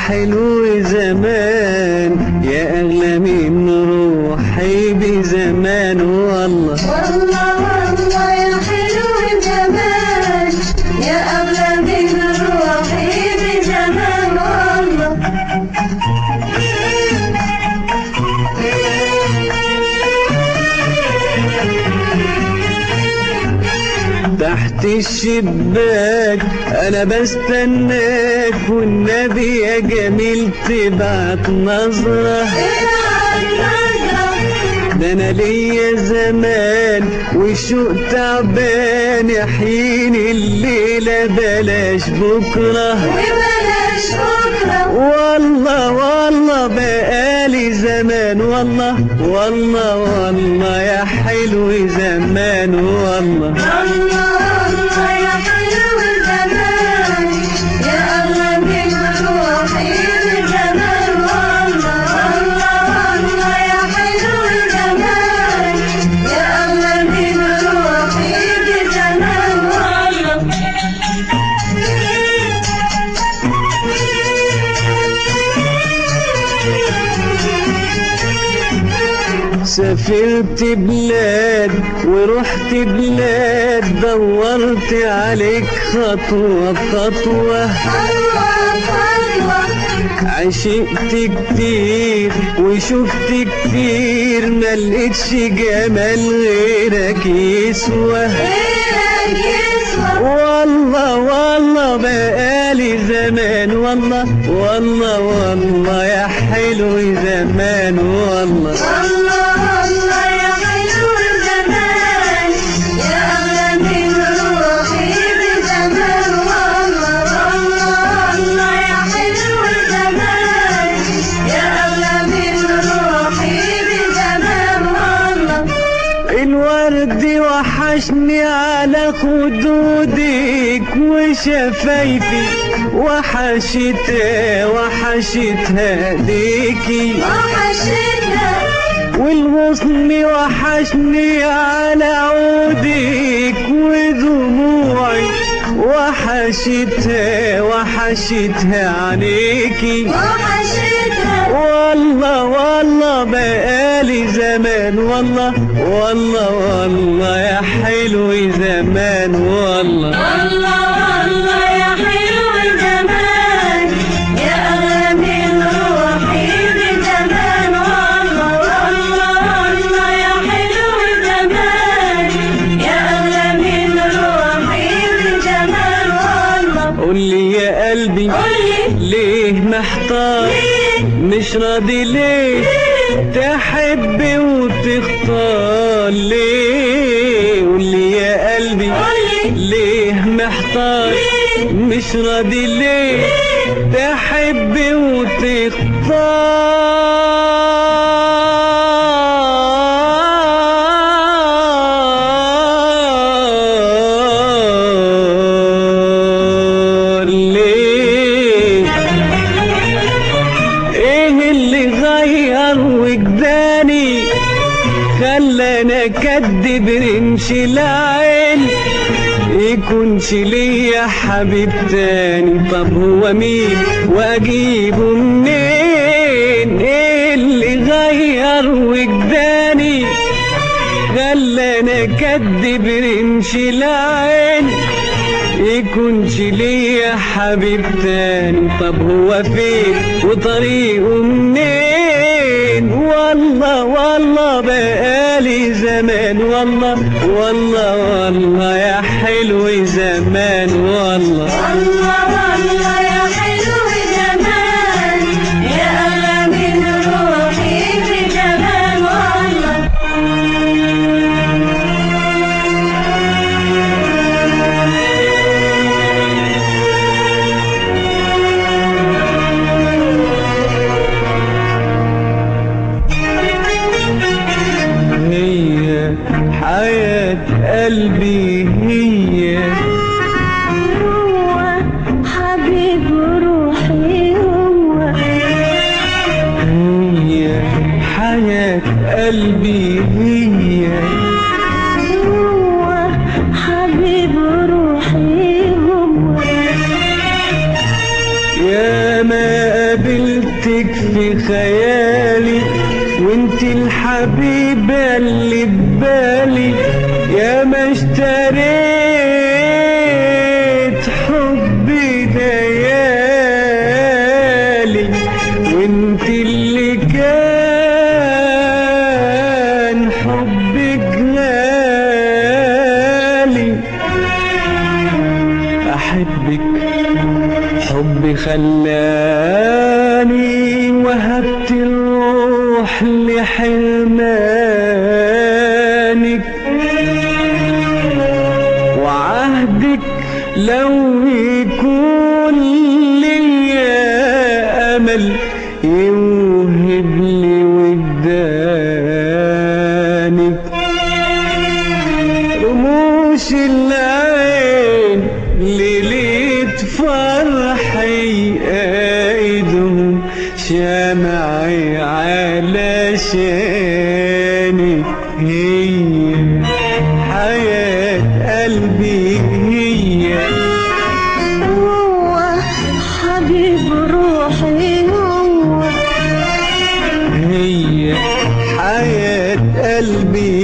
حلو زمان يا أغلى من روحي بزمان والله والله والله يا حلو الجمال يا أغلى من روحي بزمان والله تحت الشباك انا بستناك والنبي يا جميل تبعت نظرة ده انا ليا زمان وشوق تعبان يحييني الليلة بلاش بكرة وبلاش بكرة والله والله بقالي زمان والله والله والله يا حلو زمان والله الله الله يا حلو الجمال يا أغلى من روحي بزمان والله الله الله يا حلو الجمال يا أغلى من روحي بزمان والله سافرت بلاد ورحت بلاد دورت عليك خطوة بخطوة خطوة خطوة عشقت كتير وشفت كتير ملقتش جمال غيرك يسوى غيرك يسوى والله والله بقالي زمان والله والله والله يا حلو زمان والله الله الله يا حلو الجمال يا أغلى من روحي بزمان والله الله الله يا حلو الجمال يا أغلى من روحي بزمان والله الورد وحشني على خدودك وشفايفي وحشت وحشت هديكي وحشتنا والغصن وحشني على عودك ودموعي وحشتها وحشتها عليكي وحشتنا والله والله بقالي زمان والله والله والله يا حلو زمان والله الله الله يا حلو الجمال يا أغلى من روحي بزمان والله الله الله يا حلو الجمال يا أغلى من روحي بزمان والله قول لي يا قلبي قولي ليه محتار ليه مش راضي ليه تحب وتختار ليه قول لي يا قلبي قولي ليه محتار مش راضي ليه تحب وتختار ليه ايه اللي غير وجداني خلاني اكدب رمش العين يكونش ليا حبيب تاني طب هو مين واجيبه منين ايه اللي غير وجداني خلاني اكدب رمش العين يكونش ليا حبيب تاني طب هو فين وطريقه منين والله والله بقالي زمان والله والله والله يا حلو زمان والله الله الله يا حلو الجمال يا أغلى من روحي بزمان والله هي حياة قلبي هي هو حبيب روحي هو هي حياة قلبي هي هو حبيب روحي هو يا ما قابلتك في خيالي وانت الحبيبة اللي ببالي يا ما اشتريت حبي ليالي وانت اللي كان حبك غالي احبك حبي خلاني وهبت الروح لحرمانك وعهدك لو يكون ليا امل يوهب لي وجدانك رموش العين ليلة فرحي ايدهم شمعي علشانك هي حياة قلبي هي هو حبيب روحي هو هي حياة قلبي